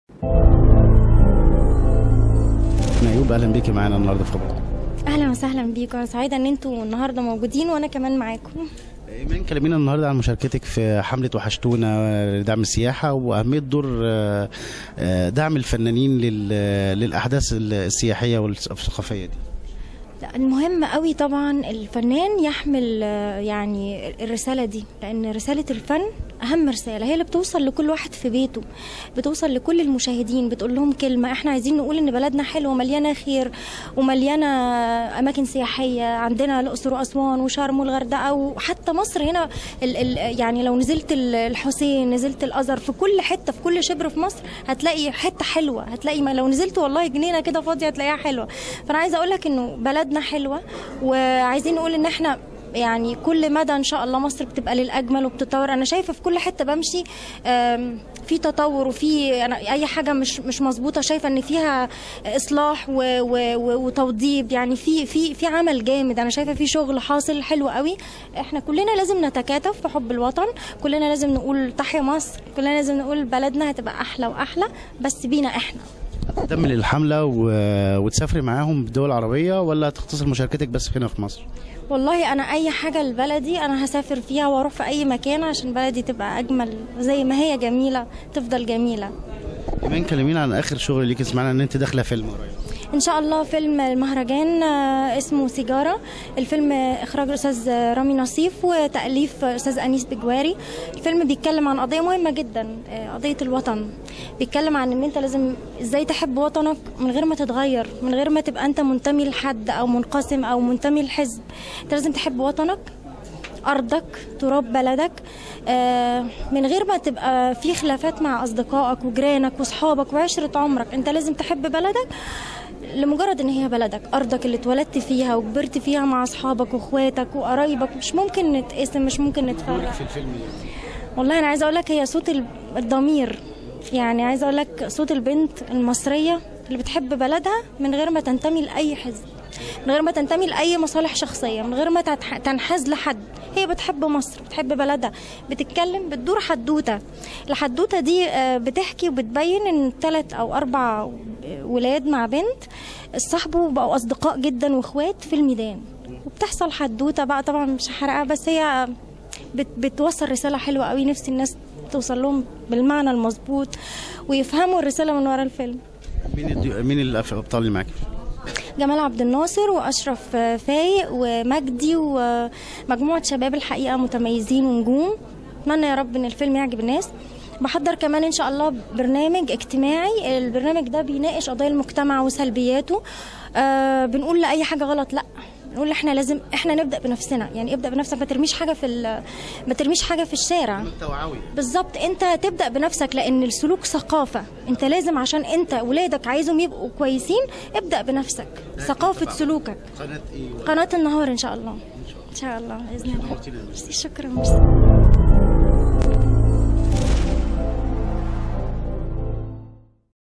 ايوب اهلا بيكي معانا النهارده في خبر اهلا وسهلا بيكم انا سعيده ان انتوا النهارده موجودين وانا كمان معاكم ايمان كلمينا النهارده عن مشاركتك في حمله وحشتونا لدعم السياحه واهميه دور آه، آه، دعم الفنانين لل- للاحداث السياحيه والثقافيه دي لا، المهم قوي طبعا الفنان يحمل آه، يعني الرساله دي لان رساله الفن اهم رساله هي اللي بتوصل لكل واحد في بيته بتوصل لكل المشاهدين بتقول لهم كلمه احنا عايزين نقول ان بلدنا حلوه مليانه خير ومليانه اماكن سياحيه عندنا الاقصر واسوان وشرم والغردقه وحتى مصر هنا ال ال يعني لو نزلت ال- الحسين نزلت الازهر في كل حته في كل شبر في مصر هتلاقي حته حلوه هتلاقي ما لو نزلت والله جنينه كده فاضيه هتلاقيها حلوه فانا عايزه اقول لك انه بلدنا حلوه وعايزين نقول ان احنا يعني كل مدى ان شاء الله مصر بتبقى للاجمل وبتتطور انا شايفه في كل حته بمشي آم، في تطور وفي أنا اي حاجه مش مش مظبوطه شايفه ان فيها اصلاح و و و وتوضيب يعني في في في عمل جامد انا شايفه في شغل حاصل حلو قوي احنا كلنا لازم نتكاتف في حب الوطن كلنا لازم نقول تحيا مصر كلنا لازم نقول بلدنا هتبقى احلى واحلى بس بينا احنا تكمل الحمله و... وتسافري معاهم بالدول العربيه ولا تختصر مشاركتك بس هنا في مصر والله انا اي حاجه لبلدي انا هسافر فيها واروح في اي مكان عشان بلدي تبقى اجمل زي ما هي جميله تفضل جميله ايمان كلمينا عن اخر شغل ليكي سمعنا ان انت داخله فيلم قريب ان شاء الله فيلم المهرجان آه، اسمه سيجاره الفيلم اخراج الاستاذ رامي نصيف وتاليف استاذ انيس بجواري الفيلم بيتكلم عن قضيه مهمه جدا آه، قضيه الوطن بيتكلم عن ان انت لازم ازاي تحب وطنك من غير ما تتغير من غير ما تبقى انت منتمي لحد او منقسم او منتمي لحزب انت لازم تحب وطنك ارضك تراب بلدك آه، من غير ما تبقى في خلافات مع اصدقائك وجيرانك واصحابك وعشره عمرك انت لازم تحب بلدك لمجرد ان هي بلدك ارضك اللي اتولدت فيها وكبرت فيها مع اصحابك واخواتك وقرايبك مش ممكن نتقسم مش ممكن نتفرق في الفيلم والله انا عايزه اقول لك هي صوت ال- الضمير يعني عايزه اقول لك صوت البنت المصريه اللي بتحب بلدها من غير ما تنتمي لاي حزب من غير ما تنتمي لاي مصالح شخصيه من غير ما تتح- تنحاز لحد هي بتحب مصر بتحب بلدها بتتكلم بتدور حدوته الحدوته دي آه، بتحكي وبتبين ان ثلاث او اربع ولاد مع بنت صاحبوا بقوا اصدقاء جدا واخوات في الميدان وبتحصل حدوته بقى طبعا مش هحرقها بس هي بت بتوصل رسالة حلوة قوي نفسي الناس توصل لهم بالمعنى المظبوط ويفهموا الرسالة من ورا الفيلم مين الدي... مين الابطال اللي معاكي جمال عبد الناصر وأشرف فايق ومجدي ومجموعة شباب الحقيقة متميزين ونجوم أتمنى يا رب إن الفيلم يعجب الناس بحضر كمان إن شاء الله برنامج اجتماعي البرنامج ده بيناقش قضايا المجتمع وسلبياته آه بنقول لأي حاجة غلط لأ نقول احنا لازم احنا نبدا بنفسنا يعني ابدا بنفسك ما ترميش حاجه في ال- ما ترميش حاجه في الشارع توعوي بالظبط انت تبدا بنفسك لان السلوك ثقافه انت لازم عشان انت ولادك عايزهم يبقوا كويسين ابدا بنفسك ثقافه سلوكك قناه ايه قناه النهار ان شاء الله ان شاء الله باذن الله نورتينا. ميرسي، شكرا ميرسي